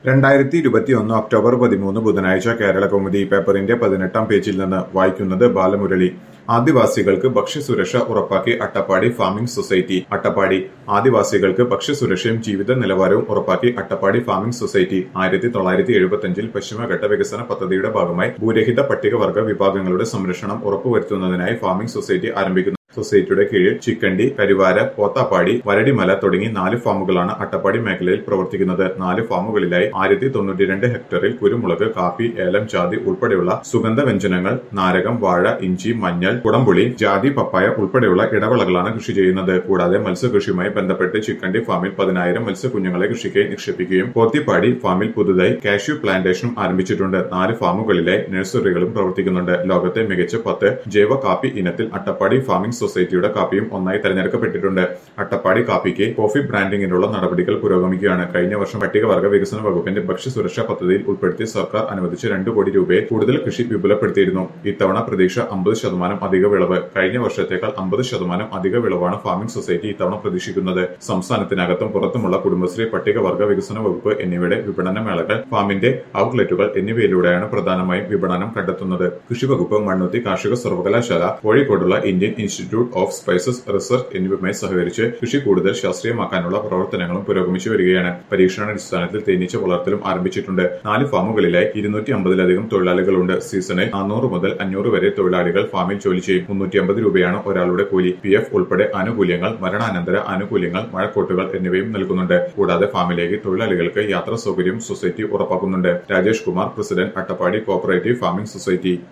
രണ്ടായിരത്തി ഇരുപത്തിയൊന്ന് ഒക്ടോബർ പതിമൂന്ന് ബുധനാഴ്ച കേരള കൗമുദി പേപ്പറിന്റെ പതിനെട്ടാം പേജിൽ നിന്ന് വായിക്കുന്നത് ബാലമുരളി ആദിവാസികൾക്ക് ഭക്ഷ്യസുരക്ഷ ഉറപ്പാക്കി അട്ടപ്പാടി ഫാമിംഗ് സൊസൈറ്റി അട്ടപ്പാടി ആദിവാസികൾക്ക് ഭക്ഷ്യസുരക്ഷയും ജീവിത നിലവാരവും ഉറപ്പാക്കി അട്ടപ്പാടി ഫാമിംഗ് സൊസൈറ്റി ആയിരത്തി തൊള്ളായിരത്തി എഴുപത്തിയഞ്ചിൽ പശ്ചിമഘട്ട വികസന പദ്ധതിയുടെ ഭാഗമായി ഭൂരഹിത പട്ടികവർഗ വിഭാഗങ്ങളുടെ സംരക്ഷണം ഉറപ്പുവരുത്തുന്നതിനായി ഫാമിംഗ് സൊസൈറ്റി ആരംഭിക്കുന്നു സൊസൈറ്റിയുടെ കീഴിൽ ചിക്കണ്ടി കരിവാര പോത്താപ്പാടി വരടിമല തുടങ്ങി നാല് ഫാമുകളാണ് അട്ടപ്പാടി മേഖലയിൽ പ്രവർത്തിക്കുന്നത് നാല് ഫാമുകളിലായി ആയിരത്തി തൊണ്ണൂറ്റിരണ്ട് ഹെക്ടറിൽ കുരുമുളക് കാപ്പി ഏലം ജാതി ഉൾപ്പെടെയുള്ള സുഗന്ധ വ്യഞ്ജനങ്ങൾ നാരകം വാഴ ഇഞ്ചി മഞ്ഞൾ കുടംപുളി ജാതി പപ്പായ ഉൾപ്പെടെയുള്ള ഇടവിളകളാണ് കൃഷി ചെയ്യുന്നത് കൂടാതെ മത്സ്യകൃഷിയുമായി ബന്ധപ്പെട്ട് ചിക്കണ്ടി ഫാമിൽ പതിനായിരം മത്സ്യക്കുഞ്ഞുങ്ങളെ കൃഷിക്ക് നിക്ഷേപിക്കുകയും പോത്തിപ്പാടി ഫാമിൽ പുതുതായി കാഷ്യൂ പ്ലാന്റേഷനും ആരംഭിച്ചിട്ടുണ്ട് നാല് ഫാമുകളിലായി നഴ്സറികളും പ്രവർത്തിക്കുന്നുണ്ട് ലോകത്തെ മികച്ച പത്ത് ജൈവ കാപ്പി ഇനത്തിൽ അട്ടപ്പാടി ഫാമിംഗ് സൊസൈറ്റിയുടെ കാപ്പിയും ഒന്നായി തെരഞ്ഞെടുക്കപ്പെട്ടിട്ടുണ്ട് അട്ടപ്പാടി കാപ്പിക്ക് കോഫി ബ്രാൻഡിങ്ങിനുള്ള നടപടികൾ പുരോഗമിക്കുകയാണ് കഴിഞ്ഞ വർഷം പട്ടികവർഗ വികസന വകുപ്പിന്റെ ഭക്ഷ്യസുരക്ഷാ പദ്ധതിയിൽ ഉൾപ്പെടുത്തി സർക്കാർ അനുവദിച്ച രണ്ട് കോടി രൂപയെ കൂടുതൽ കൃഷി വിപുലപ്പെടുത്തിയിരുന്നു ഇത്തവണ പ്രതീക്ഷ അമ്പത് ശതമാനം അധിക വിളവ് കഴിഞ്ഞ വർഷത്തേക്കാൾ അമ്പത് ശതമാനം അധിക വിളവാണ് ഫാമിംഗ് സൊസൈറ്റി ഇത്തവണ പ്രതീക്ഷിക്കുന്നത് സംസ്ഥാനത്തിനകത്തും പുറത്തുമുള്ള കുടുംബശ്രീ പട്ടികവർഗ വികസന വകുപ്പ് എന്നിവയുടെ വിപണന മേളകൾ ഫാമിന്റെ ഔട്ട്ലെറ്റുകൾ എന്നിവയിലൂടെയാണ് പ്രധാനമായും വിപണനം കണ്ടെത്തുന്നത് കൃഷി വകുപ്പ് മണ്ണുത്തി കാർഷിക സർവകലാശാല കോഴിക്കോടുള്ള Indian institute of spices research എന്നിവയുമായി സഹകരിച്ച് കൃഷി കൂടുതൽ ശാസ്ത്രീയമാക്കാനുള്ള പ്രവർത്തനങ്ങളും പുരോഗമിച്ചു വരികയാണ് പരീക്ഷണാടിസ്ഥാനത്തിൽ തേനീച്ച വളർത്തലും ആരംഭിച്ചിട്ടുണ്ട് നാല് ഫാമുകളിലായി ഇരുന്നൂറ്റി അമ്പതിലധികം തൊഴിലാളികളുണ്ട് സീസണിൽ നാനൂറ് മുതൽ അഞ്ഞൂറ് വരെ തൊഴിലാളികൾ ഫാമിൽ ജോലി ചെയ്യും മുന്നൂറ്റി അമ്പത് രൂപയാണ് ഒരാളുടെ കൂലി പി എഫ് ഉൾപ്പെടെ ആനുകൂല്യങ്ങൾ മരണാനന്തര ആനുകൂല്യങ്ങൾ മഴക്കോട്ടുകൾ എന്നിവയും നൽകുന്നുണ്ട് കൂടാതെ ഫാമിലേക്ക് തൊഴിലാളികൾക്ക് യാത്രാ സൗകര്യം സൊസൈറ്റി ഉറപ്പാക്കുന്നുണ്ട് Rajesh Kumar president Attappadi cooperative farming society